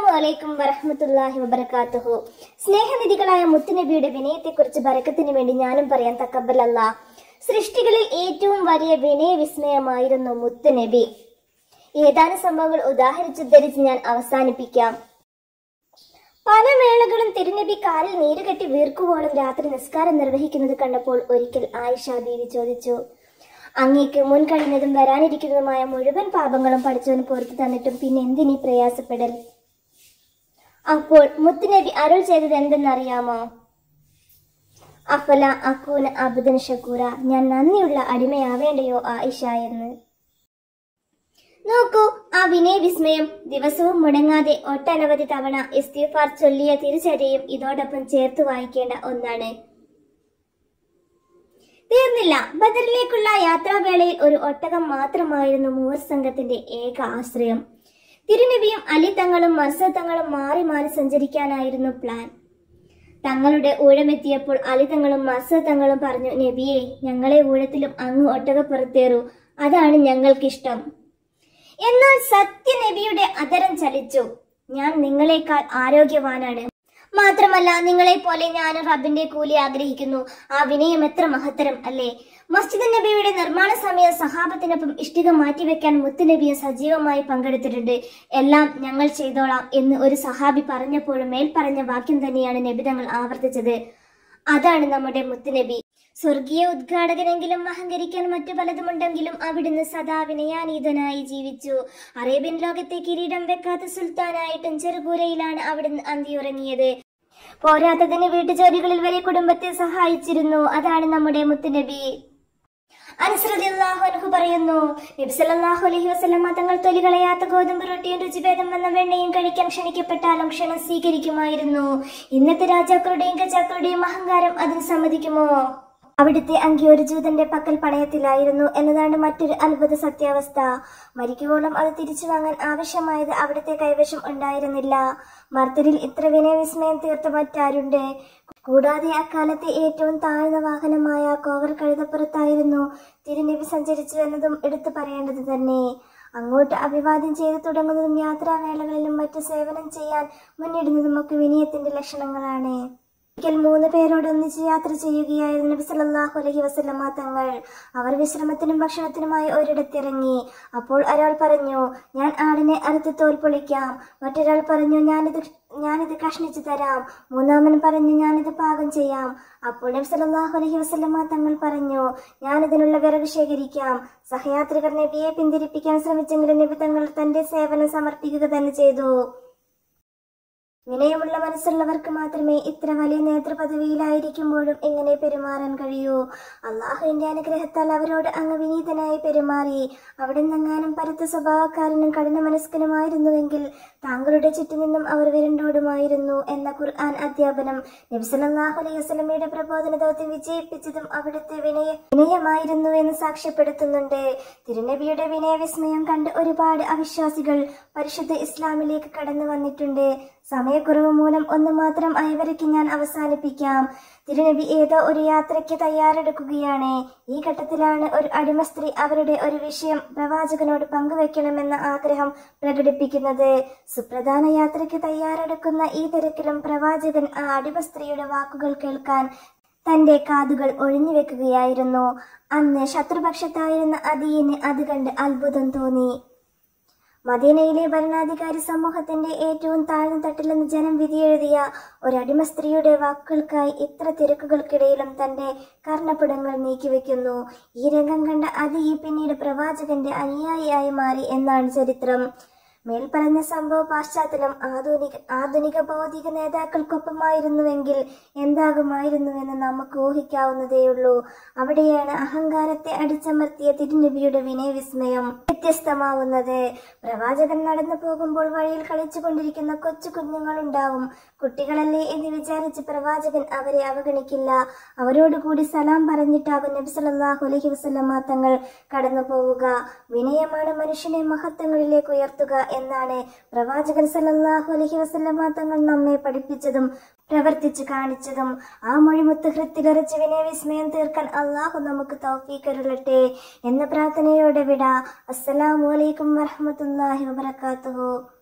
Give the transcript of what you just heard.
അലൈക്കും വറഹ്മത്തുള്ളാഹി വബറകാതുഹു സ്നേഹനിധികളായ മുത്തുനബിയുടെ വിനയത്തെക്കുറിച്ച് ബരക്കത്തിന് വേണ്ടി ഞാനും പറയാൻ തക്കബലല്ല സൃഷ്ടികളിൽ ഏറ്റവും വലിയ വിനയ വിസ്മയമായിരുന്നു മുത്തുനബി ഏതാനും സംഭവങ്ങൾ ഉദാഹരിച്ചുദ്ധരിച്ച് ഞാൻ അവസാനിപ്പിക്കാം പല വേളകളും തിരുനബി കാലിൽ നീരുകെട്ടി വീർക്കുവോളം രാത്രി നിസ്കാരം നിർവഹിക്കുന്നത് കണ്ടപ്പോൾ ഒരിക്കൽ ആയിഷ ബീവി ചോദിച്ചു അങ്ങേക്ക് മുൻകഴിഞ്ഞതും വരാനിരിക്കുന്നതുമായ മുഴുവൻ പാപങ്ങളും പഠിച്ചവന് പുറത്തു തന്നിട്ടും പിന്നെ എന്തിനീ പ്രയാസപ്പെടൽ അപ്പോൾ മുത്തുനബി അരുൾ ചെയ്തത് എന്തെന്നറിയാമോ അഫല അക്കൂന അബുദൻ ഷക്കൂറ ഞാൻ നന്ദിയുള്ള അടിമയാവേണ്ടയോ ആയിഷ എന്ന് നോക്കൂ ആ വിനയ വിസ്മയം ദിവസവും മുടങ്ങാതെ ഒട്ടനവധി തവണ ഇസ്തിഫാർ ചൊല്ലിയ തിരിച്ചറിയും ഇതോടൊപ്പം ചേർത്ത് വായിക്കേണ്ട ഒന്നാണ് തീർന്നില്ല ബദറിലേക്കുള്ള യാത്രാവേളയിൽ ഒരു ഒട്ടകം മാത്രമായിരുന്നു മൂവർ സംഘത്തിന്റെ ഏക ആശ്രയം തിരുനബിയും അലി തങ്ങളും മർസ തങ്ങളും മാറി മാറി സഞ്ചരിക്കാനായിരുന്നു പ്ലാൻ തങ്ങളുടെ ഊഴമെത്തിയപ്പോൾ അലി തങ്ങളും മർസ തങ്ങളും പറഞ്ഞു നബിയെ ഞങ്ങളെ ഊഴത്തിലും അങ്ങ് ഒട്ടകപ്പുറത്തേറൂ അതാണ് ഞങ്ങൾക്കിഷ്ടം എന്നാൽ സത്യനബിയുടെ അതരം ചലിച്ചു ഞാൻ നിങ്ങളെക്കാൾ ആരോഗ്യവാനാണ് മാത്രമല്ല നിങ്ങളെ പോലെ ഞാൻ റബ്ബിന്റെ കൂലി ആഗ്രഹിക്കുന്നു ആ വിനയം എത്ര മഹത്തരം അല്ലേ മസ്ജിദ് നബിയുടെ നിർമ്മാണ സമയം സഹാബത്തിനൊപ്പം ഇഷ്ടിക മാറ്റിവെക്കാൻ മുത്തുനബിയെ സജീവമായി പങ്കെടുത്തിട്ടുണ്ട് എല്ലാം ഞങ്ങൾ ചെയ്തോളാം എന്ന് ഒരു സഹാബി പറഞ്ഞപ്പോഴും മേൽ പറഞ്ഞ വാക്യം തന്നെയാണ് നബി തങ്ങൾ ആവർത്തിച്ചത് അതാണ് നമ്മുടെ മുത്തുനബി സ്വർഗീയ ഉദ്ഘാടകനെങ്കിലും അഹങ്കരിക്കാൻ മറ്റു പലതുമുണ്ടെങ്കിലും അവിടുന്ന് സദാ വിനയാനീതനായി ജീവിച്ചു അറേബ്യൻ ലോകത്തെ കിരീടം വെക്കാത്ത സുൽത്താനായിട്ടും ചെറുകൂരയിലാണ് അവിടുന്ന് അന്തിയുറങ്ങിയത് പോരാത്തതിന് വീട്ടുജോലികളിൽ വരെ കുടുംബത്തെ സഹായിച്ചിരുന്നു അതാണ് നമ്മുടെ മുത്തുനബി അനുസൃതിയാഹു അനുഹു പറയുന്നു നബി സല്ലല്ലാഹു അലൈഹി വസല്ലമ തങ്ങൾ തൊലി കളയാത്ത ഗോതമ്പ് റൊട്ടിയും രുചിഭേദം വന്ന വെണ്ണയും കഴിക്കാൻ ക്ഷണിക്കപ്പെട്ടാലും ക്ഷണം സ്വീകരിക്കുമായിരുന്നു ഇന്നത്തെ രാജാക്കളുടെയും ഗജാക്കളുടെയും അഹങ്കാരം അതിന് സമ്മതിക്കുമോ അവിടുത്തെ അങ്കി ഒരു ജൂതന്റെ പക്കൽ പണയത്തിലായിരുന്നു എന്നതാണ് മറ്റൊരു അത്ഭുത സത്യാവസ്ഥ മരിക്കുവോളം അത് തിരിച്ചു വാങ്ങാൻ ആവശ്യമായത് അവിടുത്തെ കൈവശം ഉണ്ടായിരുന്നില്ല മർത്തരിൽ ഇത്ര വിനയവിസ്മയം തീർത്ത മറ്റാരുണ്ട് കൂടാതെ അക്കാലത്തെ ഏറ്റവും താഴ്ന്ന വാഹനമായ കോവർ കഴുതപ്പുറത്തായിരുന്നു തിരുനബി സഞ്ചരിച്ചു എന്നതും എടുത്തു പറയേണ്ടത് തന്നെ അങ്ങോട്ട് അഭിവാദ്യം ചെയ്തു തുടങ്ങുന്നതും യാത്രാവേളകളിലും മറ്റു സേവനം ചെയ്യാൻ മുന്നിടുന്നതും ഒക്കെ വിനയത്തിന്റെ ലക്ഷണങ്ങളാണ് ഒരിക്കൽ മൂന്ന് പേരോട് ഒന്നിച്ച് യാത്ര ചെയ്യുകയായിരുന്നു നബി സല്ലല്ലാഹു അലൈഹി വസല്ലമ തങ്ങൾ അവർ വിശ്രമത്തിനും ഭക്ഷണത്തിനുമായി ഒരിടത്തിറങ്ങി അപ്പോൾ ഒരാൾ പറഞ്ഞു ഞാൻ ആടിനെ അറുത്ത് തോൽ പൊളിക്കാം മറ്റൊരാൾ പറഞ്ഞു ഞാനിത് ഞാനിത് കഷ്ണിച്ചു തരാം മൂന്നാമൻ പറഞ്ഞു ഞാനിത് പാകം ചെയ്യാം അപ്പോൾ നബി സല്ലല്ലാഹു അലൈഹി വസല്ലമ തങ്ങൾ പറഞ്ഞു ഞാനിതിനുള്ള വിറക് ശേഖരിക്കാം സഹയാത്രികർ നബിയെ പിന്തിരിപ്പിക്കാൻ ശ്രമിച്ചെങ്കിലും നബി തങ്ങൾ തന്റെ സേവനം സമർപ്പിക്കുക തന്നെ ചെയ്തു വിനയമുള്ള മനസ്സുള്ളവർക്ക് മാത്രമേ ഇത്ര വലിയ നേതൃപദവിയിലായിരിക്കുമ്പോഴും ഇങ്ങനെ പെരുമാറാൻ കഴിയൂ അള്ളാഹുവിന്റെ അനുഗ്രഹത്താൽ അവരോട് അങ്ങ് വിനീതനായി പെരുമാറി അവിടെ നിന്നെങ്ങാനും പരത്ത സ്വഭാവക്കാരനും കഠിന മനസ്കനുമായിരുന്നുവെങ്കിൽ താങ്കളുടെ ചുറ്റുനിന്നും അവർ വിരണ്ടോടുമായിരുന്നു എന്ന ഖുർആൻ അധ്യാപനം നബ്സലാഹു അലൈഹി വസല്ലമയുടെ പ്രബോധന ദൗത്യം വിജയിപ്പിച്ചതും അവിടുത്തെ വിനയ വിനയമായിരുന്നു എന്ന് സാക്ഷ്യപ്പെടുത്തുന്നുണ്ട് തിരുനബിയുടെ വിനയവിസ്മയം കണ്ട് ഒരുപാട് അവിശ്വാസികൾ പരിശുദ്ധ ഇസ്ലാമിലേക്ക് കടന്നു വന്നിട്ടുണ്ട് സമയക്കുറവ് മൂലം ഒന്ന് മാത്രം അയവരയ്ക്ക് ഞാൻ അവസാനിപ്പിക്കാം തിരുനബി ഏതോ ഒരു യാത്രയ്ക്ക് തയ്യാറെടുക്കുകയാണ് ഈ ഘട്ടത്തിലാണ് ഒരു അടിമ സ്ത്രീ അവരുടെ ഒരു വിഷയം പ്രവാചകനോട് പങ്കുവെക്കണമെന്ന ആഗ്രഹം പ്രകടിപ്പിക്കുന്നത് സുപ്രധാന യാത്രയ്ക്ക് തയ്യാറെടുക്കുന്ന ഈ തിരക്കിലും പ്രവാചകൻ ആ അടിമ സ്ത്രീയുടെ വാക്കുകൾ കേൾക്കാൻ തന്റെ കാതുകൾ ഒഴിഞ്ഞു വെക്കുകയായിരുന്നു അന്ന് ശത്രുപക്ഷത്തായിരുന്ന അദീന് അത് കണ്ട് അത്ഭുതം തോന്നി മദീനയിലെ ഭരണാധികാരി സമൂഹത്തിന്റെ ഏറ്റവും താഴ്ന്ന തട്ടിലെന്ന് ജനം വിധിയെഴുതിയ ഒരടിമ സ്ത്രീയുടെ വാക്കുകൾക്കായി ഇത്ര തിരക്കുകൾക്കിടയിലും തന്റെ കർണപ്പിടങ്ങൾ നീക്കിവെക്കുന്നു ഈ രംഗം കണ്ട അതി പിന്നീട് പ്രവാചകന്റെ അനുയായിയായി മാറി എന്നാണ് ചരിത്രം മേൽപ്പറഞ്ഞ സംഭവ പാശ്ചാത്തലം ആധുനിക ആധുനിക ഭൗതിക നേതാക്കൾക്കൊപ്പമായിരുന്നുവെങ്കിൽ എന്താകുമായിരുന്നുവെന്ന് നമുക്ക് ഊഹിക്കാവുന്നതേയുള്ളൂ അവിടെയാണ് അഹങ്കാരത്തെ അടിച്ചമർത്തിയ തിരുനബിയുടെ വിനയവിസ്മയം വ്യത്യസ്തമാവുന്നത് പ്രവാചകൻ നടന്നു പോകുമ്പോൾ വഴിയിൽ കളിച്ചു കൊണ്ടിരിക്കുന്ന കൊച്ചു കുഞ്ഞുങ്ങളുണ്ടാവും കുട്ടികളല്ലേ എന്ന് വിചാരിച്ച് പ്രവാചകൻ അവരെ അവഗണിക്കില്ല അവരോട് കൂടി സലാം പറഞ്ഞിട്ടാകും നബി സല്ലല്ലാഹു അലൈഹി വസല്ലമ തങ്ങൾ കടന്നു പോവുക വിനയമാണ് മനുഷ്യനെ മഹത്വങ്ങളിലേക്ക് ഉയർത്തുക എന്നാണ് പ്രവാചകൻ സല്ലല്ലാഹു അലൈഹി വസല്ലമ തങ്ങൾ നമ്മെ പഠിപ്പിച്ചതും പ്രവർത്തിച്ചു കാണിച്ചതും ആ മൊഴിമുത്ത് ഹൃത്തിലറിച്ച് വിനയവിസ്മയം തീർക്കാൻ അള്ളാഹു നമുക്ക് തൗഫീക്കരുളട്ടെ എന്ന പ്രാർത്ഥനയോടെ വിട അസ്സലാമു അലൈക്കും വറഹ്മത്തുള്ളാഹി വബറകാതുഹു